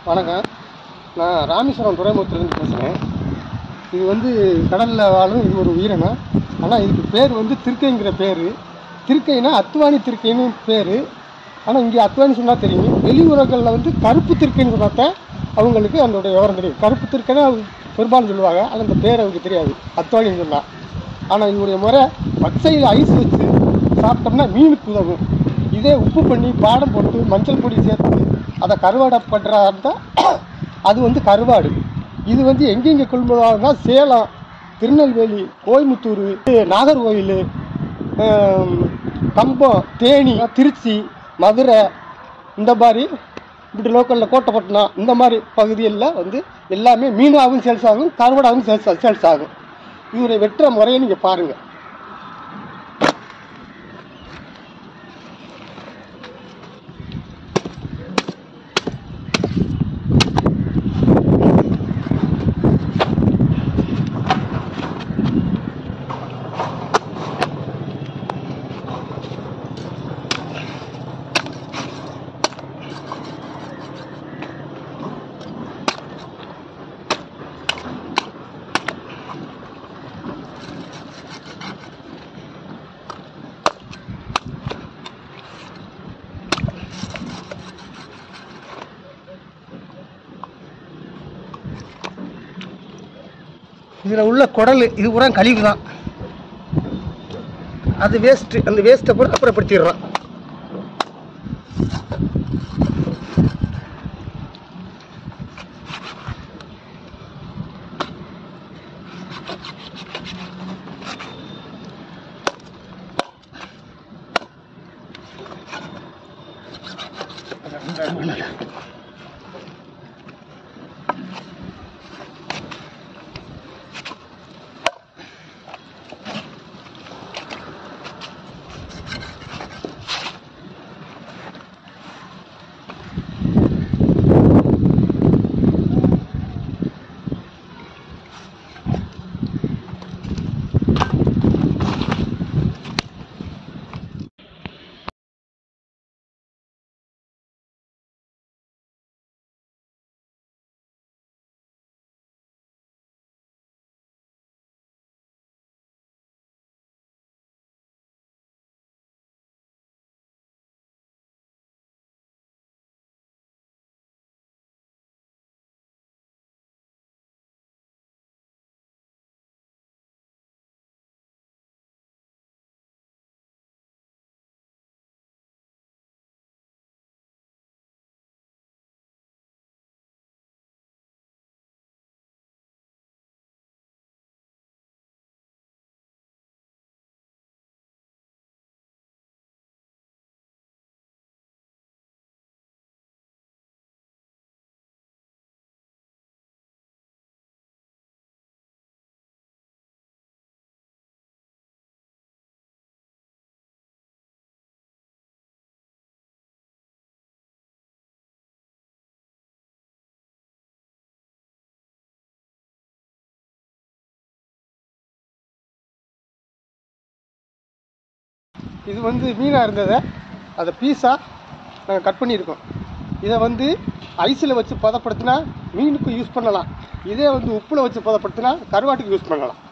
வணக்கம் நான் ராமேஸ்வரம் துறைமுகத்துலேருந்து பேசுகிறேன் இது வந்து கடலில் வாழும் இது ஒரு உயிரினம் ஆனால் இதுக்கு பேர் வந்து திருக்கைங்கிற பேர் திருக்கைனா அத்துவாணி திருக்கைன்னு பேர் ஆனால் இங்கே அத்துவாணி சொன்னால் தெரியும் வெளியுறவுகளில் வந்து கருப்பு திருக்கைன்னு சொன்னாத்தான் அவங்களுக்கு அதோட விவரம் தெரியும் கருப்பு திருக்கைன்னா அவங்க பெரும்பாலும் சொல்லுவாங்க ஆனால் அந்த பேர் அவங்களுக்கு தெரியாது அத்துவாணின்னு சொன்னால் ஆனால் இதனுடைய முறை பச்சையில் ஐஸ் வச்சு சாப்பிட்டோம்னா மீனுக்கு உதவும் இதே உப்பு பண்ணி பாடம் போட்டு மஞ்சள் பொடி சேர்த்து அதை கருவாடை பண்ணுறா இருந்தால் அது வந்து கருவாடு இது வந்து எங்கெங்கே கொள்முதலாகுதுன்னா சேலம் திருநெல்வேலி கோயம்புத்தூர் நாகர்கோவில் ஆம், கம்பம் தேனி திருச்சி மதுரை இந்த மாதிரி இப்படி லோக்கலில் கோட்டைப்பட்டினம் இந்த மாதிரி பகுதிகளில் வந்து எல்லாமே மீனாகவும் சேல்ஸ் ஆகும் கருவாடாகவும் சேல்ஸ் சேல்ஸ் ஆகும் இவரை வெட்டுற முறையை நீங்கள் பாருங்கள் இதில் உள்ள குடல் இது பூரா கழிவு தான் அது வேஸ்ட்டு அந்த வேஸ்ட்டை கூட அப்புறப்படுத்திடுறோம் இது வந்து மீனாக இருந்ததை அதை பீஸாக நாங்கள் கட் பண்ணியிருக்கோம் இதை வந்து ஐஸில் வச்சு பதப்படுத்தினா மீனுக்கு யூஸ் பண்ணலாம் இதே வந்து உப்பில் வச்சு பதப்படுத்தினா கருவாட்டுக்கு யூஸ் பண்ணலாம்